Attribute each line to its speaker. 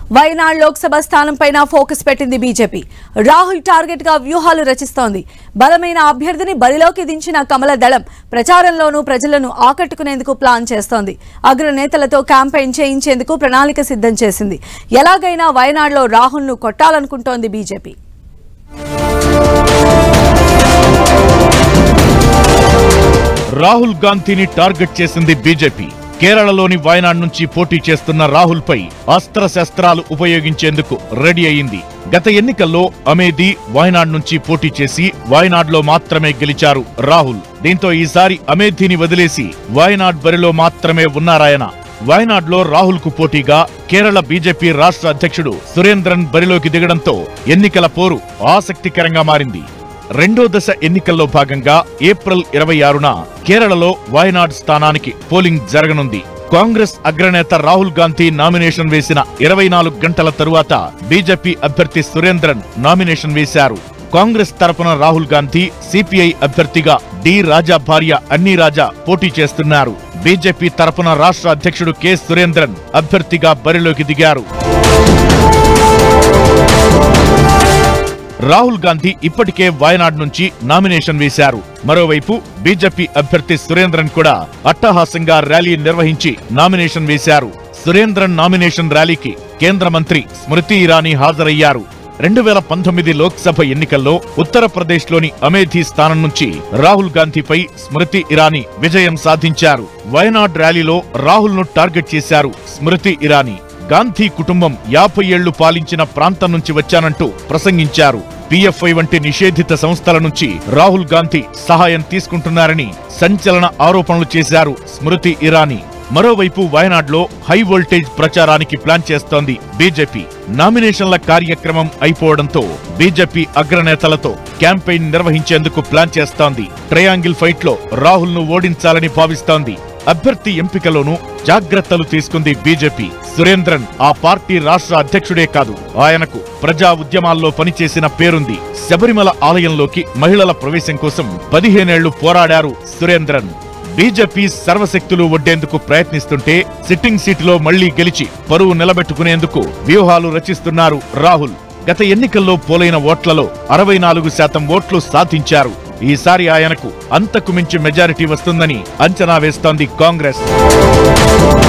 Speaker 1: వైనాడ్ లోక్సభ స్థానంపైన ఫోకస్ పెట్టింది BJP Rahul target గా వ్యూహాలు రచిస్తోంది బలమైన అభ్యర్థిని బరిలోకి దించిన కమల దళం ప్రచారంలోనూ ప్రజలను ఆకట్టుకునేందుకు ప్లాన్ చేస్తోంది అగ్రనేతలతో క్యాంపెయిన్ చేయించేందుకు ప్రణాళిక సిద్ధం చేసింది ఎలాగైనా వయనాడ్లో రాహుల్ ను కొట్టాలనుకుంటోంది బీజేపీ
Speaker 2: రాహుల్ గాంధీని టార్గెట్ చేసింది బీజేపీ కేరళలోని వాయనాడ్ నుంచి పోటీ చేస్తున్న రాహుల్ పై అస్త్రశస్త్రాలు ఉపయోగించేందుకు రెడీ అయింది గత ఎన్నికల్లో అమేధీ వాయనాడ్ నుంచి పోటీ చేసి వాయనాడ్లో మాత్రమే గెలిచారు రాహుల్ దీంతో ఈసారి అమేధీని వదిలేసి వాయనాడ్ బరిలో మాత్రమే ఉన్నారాయన వాయనాడ్లో రాహుల్ కు పోటీగా కేరళ బీజేపీ రాష్ట్ర అధ్యక్షుడు సురేంద్రన్ బరిలోకి దిగడంతో ఎన్నికల పోరు ఆసక్తికరంగా మారింది రెండో దశ ఎన్నికల్లో భాగంగా ఏప్రిల్ ఇరవై ఆరున కేరళలో వాయనాడ్ స్థానానికి పోలింగ్ జరగనుంది కాంగ్రెస్ అగ్రనేత రాహుల్ గాంధీ నామినేషన్ వేసిన ఇరవై నాలుగు గంటల తరువాత బీజేపీ అభ్యర్థి సురేంద్రన్ నామినేషన్ వేశారు కాంగ్రెస్ తరపున రాహుల్ గాంధీ సిపిఐ అభ్యర్థిగా డి రాజా భార్య అన్ని రాజా పోటీ చేస్తున్నారు బీజేపీ తరపున రాష్ట్ర అధ్యక్షుడు కె సురేంద్రన్ అభ్యర్థిగా బరిలోకి దిగారు రాహుల్ గాంధీ ఇప్పటికే వాయనాడ్ నుంచి నామినేషన్ వేశారు మరోవైపు బీజేపీ అభ్యర్థి సురేంద్రన్ కూడా అట్టహాసంగా ర్యాలీ నిర్వహించి నామినేషన్ వేశారు సురేంద్రన్ నామినేషన్ ర్యాలీకి కేంద్ర మంత్రి స్మృతి ఇరానీ హాజరయ్యారు రెండు వేల పంతొమ్మిది లోక్సభ ఎన్నికల్లో ఉత్తరప్రదేశ్లోని అమేథీ స్థానం నుంచి రాహుల్ గాంధీపై స్మృతి ఇరానీ విజయం సాధించారు వయనాడ్ ర్యాలీలో రాహుల్ ను టార్గెట్ చేశారు స్మృతి ఇరానీ గాంధీ కుటుంబం యాభై ఏళ్లు పాలించిన ప్రాంతం నుంచి వచ్చానంటూ ప్రసంగించారు పిఎఫ్ఐ వంటి నిషేధిత సంస్థల నుంచి రాహుల్ గాంధీ సహాయం తీసుకుంటున్నారని సంచలన ఆరోపణలు చేశారు స్మృతి ఇరానీ మరోవైపు వయనాడ్లో హై వోల్టేజ్ ప్రచారానికి ప్లాన్ చేస్తోంది బీజేపీ నామినేషన్ల కార్యక్రమం అయిపోవడంతో బీజేపీ అగ్రనేతలతో క్యాంపెయిన్ నిర్వహించేందుకు ప్లాన్ చేస్తోంది ట్రయాంగిల్ ఫైట్ లో రాహుల్ ను ఓడించాలని భావిస్తోంది అభ్యర్థి ఎంపికలోనూ జాగ్రత్తలు తీసుకుంది బీజేపీ సురేంద్రన్ ఆ పార్టీ రాష్ట్ర అధ్యక్షుడే కాదు ఆయనకు ప్రజా ఉద్యమాల్లో పనిచేసిన పేరుంది శబరిమల ఆలయంలోకి మహిళల ప్రవేశం కోసం పదిహేనేళ్లు పోరాడారు సురేంద్రన్ బీజేపీ సర్వశక్తులు ఒడ్డేందుకు ప్రయత్నిస్తుంటే సిట్టింగ్ సీటులో మళ్లీ గెలిచి పరువు నిలబెట్టుకునేందుకు వ్యూహాలు రచిస్తున్నారు రాహుల్ గత ఎన్నికల్లో పోలైన ఓట్లలో అరవై నాలుగు శాతం ఓట్లు సాధించారు ఈసారి ఆయనకు అంతకు మించి మెజారిటీ వస్తుందని అంచనా వేస్తోంది కాంగ్రెస్